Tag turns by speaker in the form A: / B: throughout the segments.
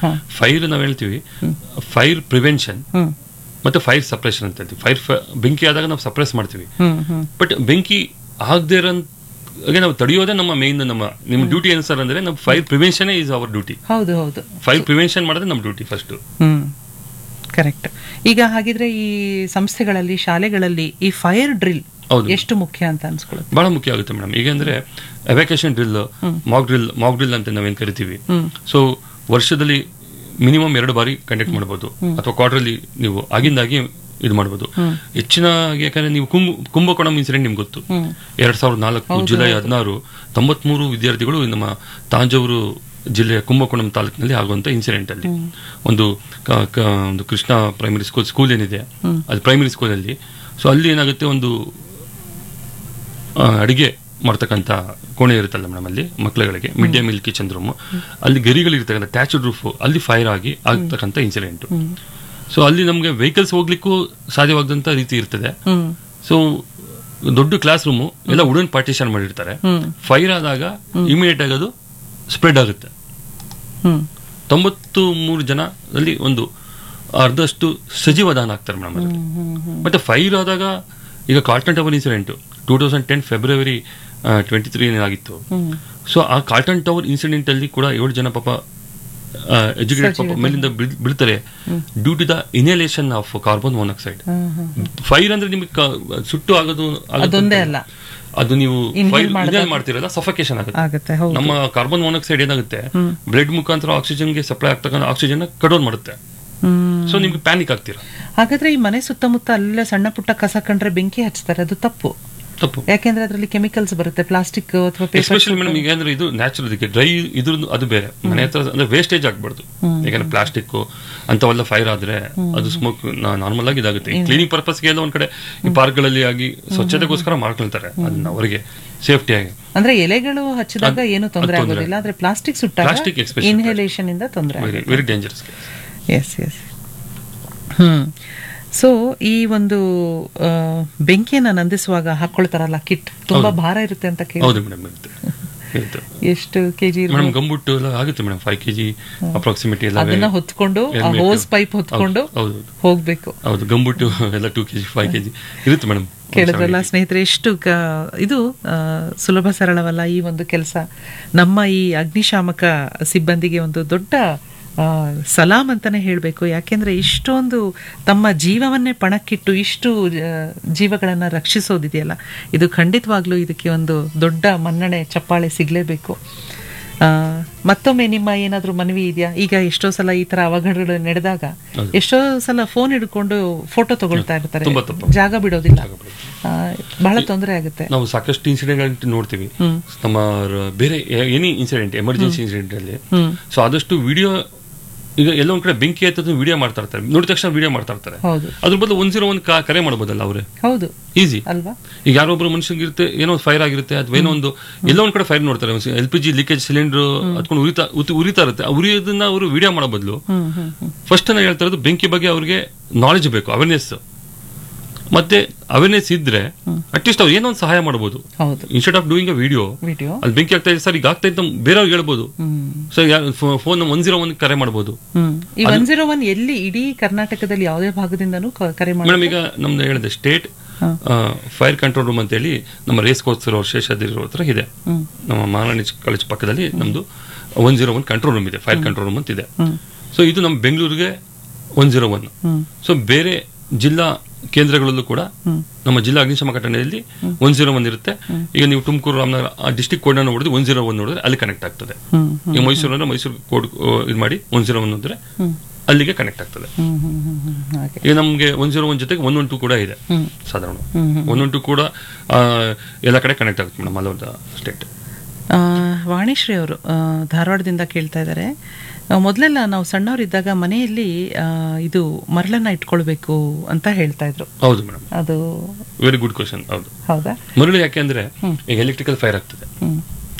A: Fire ನಾವ್ ಹೇಳ್ತೀವಿ fire prevention
B: ಹ್ಮ್
A: ಮತ್ತೆ ಫೈರ್ ಸಪ್ರೆಷನ್ ಅಂತ ಹೇಳ್ತೀವಿ ಫೈರ್ ಬೆಂಕಿ ಆದಾಗ ನಾವು ಸಪ್ರೆಸ್ ಮಾಡ್ತೀವಿ
B: ಹ್ಮ್ ಹ್ಮ್
A: ಬಟ್ ಬೆಂಕಿ ಆಗದೇ ಇರೋ ಹಾಗೆ ನಾವು ತಡೆಯೋದೇ ನಮ್ಮ ಮೇನ್ ನಮ್ಮ ನಿಮ್ಮ ಡ್ಯೂಟಿ ಏನು ಸರ್ ಅಂದ್ರೆ ನಮ್ಮ fire prevention is our duty
B: ಹೌದು ಹೌದು
A: ಫೈರ್ ಪ್ರಿವೆನ್ಷನ್ ಮಾಡೋದೇ ನಮ್ಮ ಡ್ಯೂಟಿ ಫಸ್ಟ್
B: ಹ್ಮ್ ಕರೆಕ್ಟ್ ಈಗ ಹಾಗಿದ್ರೆ ಈ ಸಂಸ್ಥೆಗಳಲ್ಲಿ ಶಾಲೆಗಳಲ್ಲಿ ಈ ಫೈರ್ ಡ್ರಿಲ್
A: ಹೌದು.
B: ಎಷ್ಟು ಮುಖ್ಯ ಅಂತ ಅನ್ಸ್ಕೊಳ್ಳುತ್ತೆ
A: ಬಹಳ ಮುಖ್ಯ ಆಗುತ್ತೆ ಮೇಡಮ್ ಈಗ ಅಂದ್ರೆ evacuation drill mock drill mock drill ಅಂತ ನಾವೇನ್ ಕರಿತೀವಿ ಸೊ ವರ್ಷದಲ್ಲಿ ಮಿನಿಮಮ್ ಎರಡು ಬಾರಿ ಕಂಡಕ್ಟ್ ಮಾಡ್ಬೋದು ಅಥವಾ ಕ್ವಾರ್ಟರ್ಲಿ ನೀವು ಆಗಿಂದಾಗಿ ಇದು ಮಾಡ್ಬೋದು ಹೆಚ್ಚಿನ ಯಾಕಂದ್ರೆ ನೀವು ಕುಂಭ ಕುಂಭಕೋಣಂ ಇನ್ಸಿಡೆಂಟ್ ನಿಮ್ಗೆ ಗೊತ್ತು ಎರಡ್ ಸಾವಿರದ ನಾಲ್ಕು ಜುಲೈ ಹದಿನಾರು ತೊಂಬತ್ಮೂರು ವಿದ್ಯಾರ್ಥಿಗಳು ನಮ್ಮ ತಾಂಜಾವೂರು ಜಿಲ್ಲೆಯ ಕುಂಭಕೋಣಂ ತಾಲೂಕಿನಲ್ಲಿ ಆಗುವಂತ ಇನ್ಸಿಡೆಂಟ್ ಅಲ್ಲಿ ಒಂದು ಕ- ಕ- ಒಂದು ಕೃಷ್ಣ ಪ್ರೈಮರಿ ಸ್ಕೂಲ್ ಸ್ಕೂಲ್ ಏನಿದೆ ಅದು ಪ್ರೈಮರಿ ಸ್ಕೂಲಲ್ಲಿ ಸೊ ಅಲ್ಲಿ ಏನಾಗುತ್ತೆ ಒಂದು ಆ, ಅಡಿಗೆ ಮಾಡ್ತಕ್ಕಂಥ ಕೋಣೆ ಇರುತ್ತಲ್ಲ ಮೇಡಮ್ ಅಲ್ಲಿ ಮಕ್ಕಳುಗಳಿಗೆ mid day meal kitchen room ಅಲ್ಲಿ ಗರಿಗಳು ಇರ್ತಕ್ಕಂಥ ಟ್ಯಾಚ್ಡ್ ರೂಫ್ ಅಲ್ಲಿ ಫೈರ್ ಆಗಿ ಆಗ್ತಕ್ಕಂಥ ಇನ್ಸಿಡೆಂಟ್ ಸೊ ಅಲ್ಲಿ ನಮಗೆ ವೆಹಿಕಲ್ಸ್ ಹೋಗ್ಲಿಕ್ಕೂ ಸಾಧ್ಯವಾಗದಂತ ರೀತಿ ಇರ್ತದೆ
B: ಹ್ಮ್
A: ಸೊ ದೊಡ್ಡ ಕ್ಲಾಸ್ ರೂಮು ಎಲ್ಲ ವುಡನ್ ಪಾರ್ಟಿಷನ್ ಮಾಡಿರ್ತಾರೆ ಫೈರ್ ಆದಾಗ ಇಮಿಡಿಯೇಟ್ ಆಗಿ ಅದು ಸ್ಪ್ರೆಡ್ ಆಗುತ್ತೆ
B: ಹ್ಮ್
A: ತೊಂಬತ್ತು ಮೂರು ಜನದಲ್ಲಿ ಒಂದು ಅರ್ಧಷ್ಟು ಸಜೀವ ದಾನ ಆಗ್ತಾರೆ ಮೇಡಮ್ ಅದರಲ್ಲಿ ಮತ್ತೆ ಫೈರ್ ಆದಾಗ ಈಗ Carlton tower incident two thousand ten February twenty three ಆಗಿತ್ತು ಸೊ ಆ ಕಾಲ್ಟನ್ ಟವರ್ ಇನ್ಸಿಡೆಂಟ್ ಅಲ್ಲಿ ಕೂಡ ಏಳು ಜನ ಪಾಪ ಎಜುಕೇಟೆಡ್ ಪಾಪ ಮೇಲಿಂದ ಬೀಳ್- ಬೀಳ್ತಾರೆ due to the inhalation of carbon monoxide fire ಅಂದ್ರೆ ನಿಮಗೆ ಕ- ಸುಟ್ಟು ಆಗೋದು ಆಗುತ್ತೆ
B: ಅದೊಂದೇ
A: ಅಂತ.
B: ಅಲ್ಲ.
A: ಅದು ನೀವು
B: Inhale
A: ಫೈರ್
B: ಮಾಡಿದಾಗ-
A: ಮಾಡ್ತಿರಲ್ಲ ಸಫಕೇಶನ್ ಆಗುತ್ತೆ
B: ಆಗುತ್ತೆ ಹೌದು
A: ನಮ್ಮ ಕಾರ್ಬನ್ ಮೊನಾಕ್ಸೈಡ್ ಏನಾಗುತ್ತೆ ಬ್ಲಡ್ ಮುಖಾಂತರ ಆಕ್ಸಿಜನ್ಗೆ ಸಪ್ಲೈ ಆಗ್ತಕ್ಕಂಥ ಆಕ್ಸಿಜನ್ ಕಡೋನ್ ಮಾಡುತ್ತೆ
B: ಹ್ಮ್
A: ಸೊ ನಿಮ್ಗೆ ಪ್ಯಾನಿಕ್ ಆಗ್ತೀರಾ
B: ಹಾಗಾದ್ರೆ ಈ ಮನೆ ಸುತ್ತಮುತ್ತ ಅಲ್ಲೇ ಸಣ್ಣ ಪುಟ್ಟ ಕಸ ಕಂಡ್ರೆ ಬೆಂಕಿ ಹಚ್ತಾರೆ ಅದು ತಪ್ಪು
A: ತಪ್ಪು
B: ಯಾಕೆಂದ್ರೆ ಅದರಲ್ಲಿ ಕೆಮಿಕಲ್ಸ್ ಬರುತ್ತೆ ಪ್ಲಾಸ್ಟಿಕ್ ಅಥವಾ ಪೇಪರ್
A: ಎಸ್ಪೆಷಲಿ ಮೇಡಮ್ ಈಗ ಅಂದ್ರೆ ಇದು ನ್ಯಾಚುರಲ್ ಇದಕ್ಕೆ ಡ್ರೈ ಇದ್ರ ಅದು ಬೇರೆ ಮನೆ ಹತ್ರ ಅಂದ್ರೆ ವೇಸ್ಟೇಜ್ ಆಗ್ಬಾರ್ದು ಯಾಕಂದ್ರೆ ಪ್ಲಾಸ್ಟಿಕ್ ಅಂತವೆಲ್ಲ ಫೈರ್ ಆದ್ರೆ ಅದು ಸ್ಮೋಕ್ ನಾರ್ಮಲ್ ಆಗಿ ಇದಾಗುತ್ತೆ ಕ್ಲೀನಿಂಗ್ ಪರ್ಪಸ್ಗೆ ಎಲ್ಲ ಒಂದ್ ಕಡೆ ಈ ಪಾರ್ಕ್ಗಳಲ್ಲಿ ಆಗಿ ಸ್ವಚ್ಛತೆಗೋಸ್ಕರ ಮಾಡ್ಕೊಳ್ತಾರೆ ಅದನ್ನ ಅವರಿಗೆ ಸೇಫ್ಟಿ ಆಗಿ
B: ಅಂದ್ರೆ ಎಲೆಗಳು ಹಚ್ಚಿದಾಗ
A: ಅದ್-
B: ಏನು ತೊಂದರೆ
A: ಅದ್ ತೊಂದ್ರೆ
B: ಆಗೋದಿಲ್ಲ ಆದ್ರೆ ಪ್ಲಾಸ್ಟಿಕ್ ಸುಟ್ಟಾಗ
A: Plastic especially
B: ಇನ್ಹೇಲೇಷನ್ ಇಂದ ತೊಂದರೆ
A: very very dangerous
B: yes yes hmm so ಈ ಒಂದು ಆ, ಬೆಂಕಿಯನ್ನ ನಂದಿಸುವಾಗ ಹಾಕೊಳ್ತಾರಲ್ಲ ಕಿಟ್ ತುಂಬಾ ಭಾರ ಇರುತ್ತೆ ಅಂತ ಕೇಳಿ
A: ಹೌದು ಮೇಡಮ್ ಇರುತ್ತೆ ಇರುತ್ತೆ
B: ಎಷ್ಟು ಕೆಜಿ
A: ಮೇಡಮ್ ಗಂಬುಟ್ಟು ಎಲ್ಲ ಆಗುತ್ತೆ ಮೇಡಮ್ ಫೈವ್ ಕೆಜಿ ಅಪ್ರಾಕ್ಸಿಮೇಟ್ಲಿ ಎಲ್ಲ
B: ಅದನ್ನ ಹೊತ್ಕೊಂಡು ಆ
A: helmet.
B: ಹೋಸ್ ಪೈಪ್ ಹೊತ್ಕೊಂಡು
A: ಹೌದು, ಹೌದು.
B: ಹೋಗ್ಬೇಕು
A: ಹೌದು ಗಂಬುಟ್ಟು ಎಲ್ಲ ಟೂ ಕೆಜಿ ಫೈವ್ ಕೆಜಿ ಇರುತ್ತೆ ಮೇಡಮ್
B: ಕೇಳಿದ್ರಲ್ಲ ಸ್ನೇಹಿತರೆ ಎಷ್ಟು ಕ- ಇದು ಆ, ಸುಲಭ ಸರಳವಲ್ಲ ಈ ಒಂದು ಕೆಲಸ ನಮ್ಮ ಈ ಅಗ್ನಿಶಾಮಕ ಸಿಬ್ಬಂದಿಗೆ ಒಂದು ದೊಡ್ಡ ಆ, ಸಲಾಂ ಅಂತಾನೆ ಹೇಳಬೇಕು ಯಾಕೆಂದ್ರೆ ಇಷ್ಟೊಂದು ತಮ್ಮ ಜೀವವನ್ನೇ ಪಣಕ್ಕಿಟ್ಟು ಇಷ್ಟು ಆ, ಜೀವಗಳನ್ನ ರಕ್ಷಿಸೋದಿದೆಯಲ್ಲ ಇದು ಖಂಡಿತವಾಗ್ಲೂ ಇದಕ್ಕೆ ಒಂದು ದೊಡ್ಡ ಮನ್ನಣೆ ಚಪ್ಪಾಳೆ ಸಿಗ್ಲೇಬೇಕು ಆ, ಮತ್ತೊಮ್ಮೆ ನಿಮ್ಮ ಏನಾದ್ರೂ ಮನವಿ ಇದೆಯಾ ಈಗ ಎಷ್ಟೋ ಸಲ ಈ ತರ ಅವಘಡಗಳು ನಡೆದಾಗ ಎಷ್ಟೋ ಸಲ ಫೋನ್ ಹಿಡ್ಕೊಂಡು ಫೋಟೋ ತಗೊಳ್ತಾ ಇರ್ತಾರೆ
A: ತುಂಬಾ ತಪ್ಪು.
B: ಜಾಗ ಬಿಡೋದಿಲ್ಲ ಆ, ಬಹಳ ತೊಂದರೆ ಆಗುತ್ತೆ
A: ನಾವು ಸಾಕಷ್ಟು ಇನ್ಸಿಡೆಂಟ್ ನೋಡ್ತೀವಿ ನಮ್ಮ ರ- ಬೇರೆ ಎನಿ ಇನ್ಸಿಡೆಂಟ್ ಎಮರ್ಜೆನ್ಸಿ ಇನ್ಸಿಡೆಂಟ್ ಅಲ್ಲಿ ಸೊ ಆದಷ್ಟು ವಿಡಿಯೋ ಈಗ ಎಲ್ಲೋ ಒಂದ್ ಕಡೆ ಬೆಂಕಿ ಆಯ್ತದ ವಿಡಿಯೋ ಮಾಡ್ತಾ ಇರ್ತಾರೆ ನೋಡಿದ ತಕ್ಷಣ ವಿಡಿಯೋ ಮಾಡ್ತಾ ಇರ್ತಾರೆ
B: ಹೌದು
A: ಅದ್ರ ಬದಲು ಒಂದ್ ಜೀರೋ ಒಂದ್ ಕರೆ ಮಾಡ್ಬೋದಲ್ಲ ಅವ್ರೆ
B: ಹೌದು
A: ಈಸಿ
B: ಅಲ್ವಾ
A: ಈಗ ಯಾರೋ ಒಬ್ರು ಮನುಷ್ಯನಿಗೆ ಇರುತ್ತೆ ಏನೋ ಫೈರ್ ಆಗಿರುತ್ತೆ ಅಥವಾ ಏನೋ ಒಂದು ಎಲ್ಲೋ ಒಂದ್ ಕಡೆ ಫೈರ್ ನೋಡ್ತಾರೆ L P G leakage cylinder ಹತ್ಕೊಂಡು ಉರಿತಾ ಉತ್- ಉರಿತಾ ಇರುತ್ತೆ ಆ ಉರಿಯೋದನ್ನ ಅವರು ವಿಡಿಯೋ ಮಾಡೋ ಬದಲು
B: ಹ್ಮ್ ಹ್ಮ್ ಹ್ಮ್
A: ಫಸ್ಟ್ ನಾನು ಹೇಳ್ತಾ ಇರೋದು ಬೆಂಕಿ ಬಗ್ಗೆ ಅವ್ರಿಗೆ ನಾಲೆಜ್ ಬೇಕು ಅವೇರ್ನೆಸ್ ಮತ್ತೆ ಅವೇರ್ನೆಸ್ ಇದ್ರೆ ಅಟ್ಲೀಸ್ಟ್ ಅವ್ರು ಏನೋ ಒಂದು ಸಹಾಯ ಮಾಡಬಹುದು
B: ಹೌದು
A: instead of doing a video
B: video
A: ಅಲ್ಲಿ ಬೆಂಕಿ ಆಗ್ತಾ ಇದೆ ಸರ್ ಈಗ ಆಗ್ತಾ ಇತ್ತು ಬೇರೆಯವ್ರಿಗೆ ಹೇಳ್ಬೋದು
B: hmm
A: so phone one zero one ಕರೆ ಮಾಡಬಹುದು
B: ಹ್ಮ್ ಈ ಒನ್ ಜೀರೋ ಒನ್ ಎಲ್ಲಿ ಇಡೀ ಕರ್ನಾಟಕದಲ್ಲಿ ಯಾವುದೇ ಭಾಗದಿಂದನೂ ಕ- ಕರೆ ಮಾಡಿ
A: ಮೇಡಮ್ ಈಗ ನಮ್ದು ಹೇಳಿದೆ ಸ್ಟೇಟ್ ಫೈರ್ ಕಂಟ್ರೋಲ್ ರೂಮ್ ಅಂತ ಹೇಳಿ ನಮ್ಮ ರೇಸ್ ಕೋರ್ಸ್ ಇರೋ ಶೇಷಾದ್ರಿ ಹತ್ರ ಇದೆ
B: ಹ್ಮ್
A: ನಮ್ಮ ಮಹಾರಾಣಿ ಕಾಲೇಜ್ ಪಕ್ಕದಲ್ಲಿ ನಮ್ದು one zero one control room ಇದೆ ಫೈರ್ ಕಂಟ್ರೋಲ್ ರೂಮ್ ಅಂತ ಇದೆ
B: ಹ್ಮ್
A: ಸೊ ಇದು ನಮ್ಮ ಬೆಂಗಳೂರಿಗೆ one zero one
B: hmm
A: so ಬೇರೆ ಜಿಲ್ಲಾ ಕೇಂದ್ರಗಳಲ್ಲೂ ಕೂಡ ನಮ್ಮ ಜಿಲ್ಲಾ ಅಗ್ನಿಶಾಮಕ ಠಾಣೆಯಲ್ಲಿ ಒನ್ ಜೀರೋ ಒನ್ ಇರುತ್ತೆ ಈಗ ನೀವು ತುಮಕೂರು ರಾಮನಗರ ಆ ಡಿಸ್ಟಿಕ್ ಕೋಡ್ ನೋಡಿದ್ರೆ ಒನ್ ಜೀರೋ ಒನ್ ನೋಡಿದ್ರೆ ಅಲ್ಲಿ ಕನೆಕ್ಟ್ ಆಗ್ತದೆ
B: ಹ್ಮ್
A: ಈಗ ಮೈಸೂರು ಅಂದ್ರೆ ಮೈಸೂರು ಕೋಡ್ ಇದು ಮಾಡಿ ಒನ್ ಜೀರೋ ಒನ್ ಅಂದ್ರೆ ಅಲ್ಲಿಗೆ ಕನೆಕ್ಟ್ ಆಗ್ತದೆ
B: ಹ್ಮ್ ಹ್ಮ್ ಹ್ಮ್ ಹ್ಮ್ ಹಾಗೆ
A: ಈಗ ನಮಗೆ ಒನ್ ಜೀರೋ ಒನ್ ಜೊತೆಗೆ ಒನ್ ಒನ್ ಟು ಕೂಡ ಇದೆ
B: ಹ್ಮ್
A: ಸಾಧಾರಣ
B: ಹ್ಮ್
A: ಒನ್ ಒನ್ ಟು ಕೂಡ ಆ, ಎಲ್ಲ ಕಡೆ ಕನೆಕ್ಟ್ ಆಗುತ್ತೆ ಮೇಡಮ್ ಆಲ್ ಓವರ್ ಸ್ಟೇಟ್
B: ಆ, ವಾಣಿಶ್ರೀ ಅವರು ಆ, ಧಾರವಾಡದಿಂದ ಕೇಳ್ತಾ ಇದ್ದಾರೆ ಆ, ಮೊದಲೆಲ್ಲ ನಾವು ಸಣ್ಣವರಿದ್ದಾಗ ಮನೆಯಲ್ಲಿ ಆ, ಇದು ಮರಳನ್ನ ಇಟ್ಕೊಳ್ಬೇಕು ಅಂತ ಹೇಳ್ತಾ ಇದ್ರು
A: ಹೌದು ಮೇಡಮ್
B: ಅದು
A: ವೆರಿ ಗುಡ್ ಕ್ವಶನ್ ಹೌದು
B: ಹೌದಾ
A: ಮರಳು ಯಾಕೆ ಅಂದ್ರೆ ಈಗ ಎಲೆಕ್ಟ್ರಿಕಲ್ ಫೈರ್ ಆಗ್ತದೆ
B: ಹ್ಮ್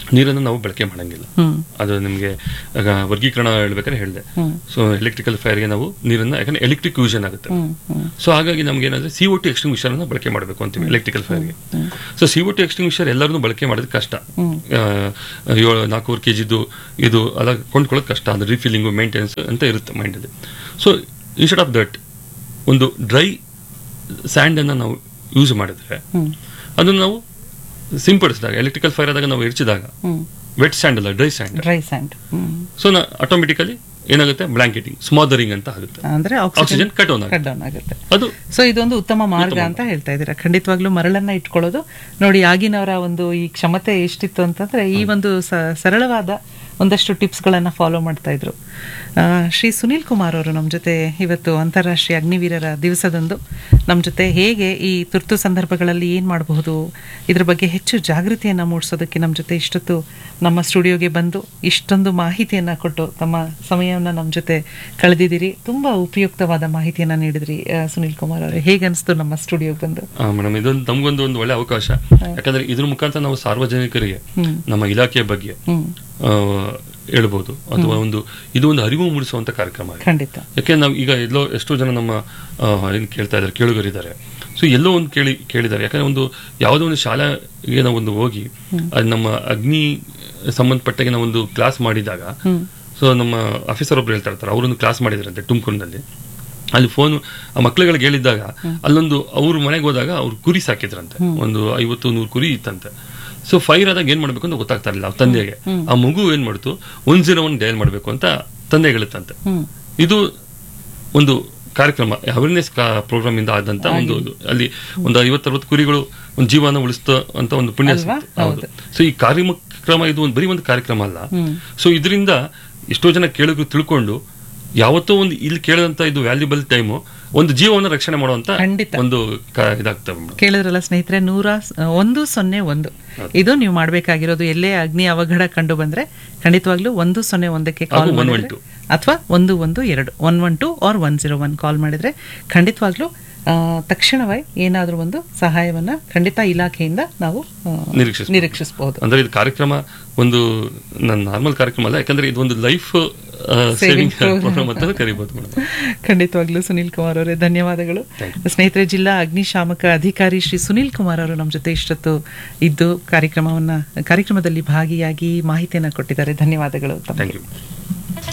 A: ನೀರನ್ನು ನಾವು ಬಳಕೆ ಮಾಡಂಗಿಲ್ಲ
B: ಹ್ಮ್
A: ಅದು ನಿಮಗೆ ಆಗ ವರ್ಗೀಕರಣ ಹೇಳ್ಬೇಕಾದ್ರೆ ಹೇಳಿದೆ
B: ಹ್ಮ್.
A: ಸೊ ಎಲೆಕ್ಟ್ರಿಕಲ್ ಫೈರ್ಗೆ ನಾವು ನೀರನ್ನ ಯಾಕಂದ್ರೆ ಎಲೆಕ್ಟ್ರಿಕ್ ಯೂಷನ್ ಆಗುತ್ತೆ
B: ಹ್ಮ್ ಹ್ಮ್
A: ಸೊ ಹಾಗಾಗಿ ನಮ್ಗೆ ಏನಂದ್ರೆ ಸಿ ಒ ಟಿ ಎಕ್ಸ್ಟಿಂಗ್ವಿಷರ್ ಅನ್ನ ಬಳಕೆ ಮಾಡಬೇಕು ಅಂತೀವಿ ಎಲೆಕ್ಟ್ರಿಕಲ್ ಫೈರ್ಗೆ so C O T extinguisher ಎಲ್ಲರನ್ನೂ ಬಳಕೆ ಮಾಡೋದು ಕಷ್ಟ
B: ಹ್ಮ್.
A: ಆ, ಏಳು ನಾಲ್ಕೂವರೆ ಕೆ ಜಿದು ಇದು ಅಲ್ಲ ಕೊಂಡ್ಕೊಳ್ಳೋದು ಕಷ್ಟ ಅಂದ್ರೆ ರೀಫಿಲ್ಲಿಂಗು ಮೇಂಟೆನೆನ್ಸ್ ಅಂತ ಇರುತ್ತೆ ಮೈಂಡಲ್ಲಿ ಸೊ ಇನ್ಸ್ಟೆಡ್ ಆಫ್ ದಟ್ ಒಂದು ಡ್ರೈ ಸ್ಯಾಂಡನ್ನು ನಾವು ಯೂಸ್ ಮಾಡಿದ್ರೆ
B: ಹ್ಮ್
A: ಅದನ್ನು ನಾವು ಸಿಂಪಡಿಸಿದಾಗ ಎಲೆಕ್ಟ್ರಿಕಲ್ ಫೈರ್ ಆದಾಗ ನಾವು ಎರಚಿದಾಗ
B: ಹ್ಮ್
A: ವೆಟ್ ಸ್ಯಾಂಡ್ ಅಲ್ಲ ಡ್ರೈ ಸ್ಯಾಂಡ್
B: ಡ್ರೈ ಸ್ಯಾಂಡ್ ಹ್ಮ್
A: ಸೊ ನಾ ಆಟೋಮೆಟಿಕಲಿ ಏನಾಗುತ್ತೆ ಬ್ಲಾಂಕೆಟಿಂಗ್ ಸ್ಮಾದರಿಂಗ್ ಅಂತ ಆಗುತ್ತೆ
B: ಅಂದ್ರೆ
A: oxygen
B: oxygen
A: cut on
B: cut down ಆಗುತ್ತೆ
A: ಅದು
B: ಸೊ ಇದೊಂದು ಉತ್ತಮ ಮಾರ್ಗ ಅಂತ ಹೇಳ್ತಾ ಇದ್ದೀರಾ ಖಂಡಿತವಾಗ್ಲೂ ಮರಳನ್ನ ಇಟ್ಕೊಳ್ಳೋದು ನೋಡಿ ಆಗಿನವರ ಒಂದು ಈ ಕ್ಷಮತೆ ಎಷ್ಟಿತ್ತು ಅಂತಂದ್ರೆ ಈ ಒಂದು ಸ- ಸರಳವಾದ ಒಂದಷ್ಟು ಟಿಪ್ಸ್ಗಳನ್ನ ಫಾಲೋ ಮಾಡ್ತಾ ಇದ್ರು ಆ, ಶ್ರೀ ಸುನೀಲ್ ಕುಮಾರ್ ಅವರು ನಮ್ಮ ಜೊತೆ ಇವತ್ತು ಅಂತಾರಾಷ್ಟ್ರೀಯ ಅಗ್ನಿವೀರರ ದಿವಸದಂದು ನಮ್ಮ ಜೊತೆ ಹೇಗೆ ಈ ತುರ್ತು ಸಂದರ್ಭಗಳಲ್ಲಿ ಏನು ಮಾಡಬಹುದು ಇದ್ರ ಬಗ್ಗೆ ಹೆಚ್ಚು ಜಾಗೃತಿಯನ್ನ ಮೂಡಿಸೋದಕ್ಕೆ ನಮ್ಮ ಜೊತೆ ಇಷ್ಟೊತ್ತು ನಮ್ಮ ಸ್ಟುಡಿಯೋಗೆ ಬಂದು ಇಷ್ಟೊಂದು ಮಾಹಿತಿಯನ್ನ ಕೊಟ್ಟು ತಮ್ಮ ಸಮಯವನ್ನು ನಮ್ಮ ಜೊತೆ ಕಳೆದಿದ್ದೀರಿ ತುಂಬಾ ಉಪಯುಕ್ತವಾದ ಮಾಹಿತಿಯನ್ನ ನೀಡಿದ್ರಿ ಆ, ಸುನೀಲ್ ಕುಮಾರ್ ಅವರೇ ಹೇಗೆ ಅನಿಸ್ತು ನಮ್ಮ ಸ್ಟುಡಿಯೋಗೆ ಬಂದು
A: ಮೇಡಮ್ ಇದೊಂದು ನಮಗೊಂದು ಒಂದು ಒಳ್ಳೆ ಅವಕಾಶ ಯಾಕಂದ್ರೆ ಇದ್ರ ಮುಖಾಂತರ ನಾವು ಸಾರ್ವಜನಿಕರಿಗೆ
B: ಹ್ಮ್.
A: ನಮ್ಮ ಇಲಾಖೆಯ ಬಗ್ಗೆ
B: ಹ್ಮ್
A: ಆ, ಹೇಳ್ಬೋದು ಅಥವಾ ಒಂದು ಇದು ಒಂದು ಅರಿವು ಮೂಡಿಸುವಂತ ಕಾರ್ಯಕ್ರಮ ಆಗಿದೆ.
B: ಖಂಡಿತ
A: ಯಾಕೆ ನಾವು ಈಗ ಎಲ್ಲೋ ಎಷ್ಟೋ ಜನ ನಮ್ಮ ಆ, ಏನ್ ಕೇಳ್ತಾ ಇದ್ದಾರೆ ಕೇಳುಗರಿದ್ದಾರೆ ಸೊ ಎಲ್ಲೋ ಒಂದು ಕೇಳಿ ಕೇಳಿದ್ದಾರೆ ಯಾಕಂದ್ರೆ ಒಂದು ಯಾವುದೋ ಒಂದು ಶಾಲೆಗೆ ನಾವು ಒಂದು ಹೋಗಿ ಅದು ನಮ್ಮ ಅಗ್ನಿ ಸಂಬಂಧಪಟ್ಟಾಗೆ ನಾವು ಒಂದು ಕ್ಲಾಸ್ ಮಾಡಿದಾಗ
B: ಹ್ಮ್
A: ಸೊ ನಮ್ಮ ಆಫೀಸರ್ ಒಬ್ರು ಹೇಳ್ತಾ ಇರ್ತಾರೆ ಅವರೊಂದು ಕ್ಲಾಸ್ ಮಾಡಿದ್ರಂತೆ ತುಮಕೂರಿನಲ್ಲಿ ಅಲ್ಲಿ ಫೋನ್ ಆ ಮಕ್ಳುಗಳಿಗೆ ಹೇಳಿದ್ದಾಗ ಅಲ್ಲೊಂದು ಅವ್ರ ಮನೆಗೆ ಹೋದಾಗ ಅವ್ರು ಕುರಿ ಸಾಕಿದ್ರಂತೆ ಒಂದು ಐವತ್ತು ನೂರು ಕುರಿ ಇತ್ತಂತೆ ಸೊ ಫೈರ್ ಆದಾಗ ಏನ್ ಮಾಡ್ಬೇಕು ಅಂತ ಗೊತ್ತಾಗ್ತಾ ಇರಲಿಲ್ಲ ಅವ್ರ ತಂದೆಗೆ ಆ ಮಗು ಏನ್ ಮಾಡ್ತು ಒನ್ ಜೀರೋ ಒನ್ ಡಯಲ್ ಮಾಡ್ಬೇಕು ಅಂತ ತಂದೆ ಹೇಳುತ್ತಂತೆ
B: ಹ್ಮ್
A: ಇದು ಒಂದು ಕಾರ್ಯಕ್ರಮ ಅವೇರ್ನೆಸ್ ಪ್ರೋಗ್ರಾಮ್ ಇಂದ ಆದಂತ ಒಂದು ಅಲ್ಲಿ ಒಂದು ಐವತ್ತರವತ್ತು ಕುರಿಗಳು ಒಂದು ಜೀವನ ಉಳಿಸ್ತ ಅಂತ ಒಂದು ಪುಣ್ಯ
B: ಅಲ್ವಾ?
A: ಸಿಕ್ತು. ಹೌದು ಸೊ ಈ ಕಾರ್ಯಕ್ರಮ ಇದು ಒಂದು ಬರೀ ಒಂದು ಕಾರ್ಯಕ್ರಮ ಅಲ್ಲ
B: ಹ್ಮ್.
A: ಸೊ ಇದರಿಂದ ಎಷ್ಟೋ ಜನ ಕೇಳಿದ್ರು ತಿಳ್ಕೊಂಡು ಯಾವತ್ತೋ ಒಂದು ಇಲ್ಲಿ ಕೇಳಿದಂತ ಇದು ವ್ಯಾಲ್ಯೂಬಲ್ ಟೈಮು ಒಂದು ಜೀವವನ್ನು ರಕ್ಷಣೆ ಮಾಡುವಂತ
B: ಖಂಡಿತ.
A: ಒಂದು ಕ- ಇದಾಗ್ತವೆ ಮೇಡಮ್
B: ಕೇಳಿದ್ರಲ್ಲ ಸ್ನೇಹಿತರೆ ನೂರ ಸ- ಒಂದು ಸೊನ್ನೆ ಒಂದು ಇದು ನೀವು ಮಾಡಬೇಕಾಗಿರೋದು ಎಲ್ಲೇ ಅಗ್ನಿ ಅವಘಡ ಕಂಡು ಬಂದ್ರೆ ಖಂಡಿತವಾಗ್ಲೂ ಒಂದು ಸೊನ್ನೆ ಒಂದಕ್ಕೆ ಕಾಲ್
A: ಅದು one one
B: ಮಾಡಿದ್ರೆ
A: two.
B: ಅಥವಾ ಒಂದು ಒಂದು ಎರಡು one one two or one zero one call ಮಾಡಿದ್ರೆ ಖಂಡಿತವಾಗ್ಲೂ ಆ, ತಕ್ಷಣವೇ ಏನಾದರೂ ಒಂದು ಸಹಾಯವನ್ನ ಖಂಡಿತ ಇಲಾಖೆಯಿಂದ ನಾವು ಆ,
A: ನಿರೀಕ್ಷಿಸ್ಬೋದು.
B: ನಿರೀಕ್ಷಿಸಬಹುದು
A: ಅಂದ್ರೆ ಇದು ಕಾರ್ಯಕ್ರಮ ಒಂದು ನನ್ನ ನಾರ್ಮಲ್ ಕಾರ್ಯಕ್ರಮ ಅಲ್ಲ ಯಾಕಂದ್ರೆ ಇದು ಒಂದು life
B: Saving
A: saving
B: program.
A: Programme ಅಂತ ಕರಿಬಹುದು ಮೇಡಮ್
B: ಖಂಡಿತವಾಗ್ಲೂ ಸುನೀಲ್ ಕುಮಾರ್ ಅವರೇ ಧನ್ಯವಾದಗಳು ಸ್ನೇಹಿತರೆ ಜಿಲ್ಲಾ ಅಗ್ನಿಶಾಮಕ ಅಧಿಕಾರಿ ಶ್ರೀ ಸುನೀಲ್ ಕುಮಾರ್ ಅವರು ನಮ್ಮ ಜೊತೆ ಇಷ್ಟೊತ್ತು ಇದ್ದು ಕಾರ್ಯಕ್ರಮವನ್ನ ಕಾರ್ಯಕ್ರಮದಲ್ಲಿ ಭಾಗಿಯಾಗಿ ಮಾಹಿತಿಯನ್ನ ಕೊಟ್ಟಿದ್ದಾರೆ ಧನ್ಯವಾದಗಳು ತಮಗೆ
A: ಥ್ಯಾಂಕ್ ಯು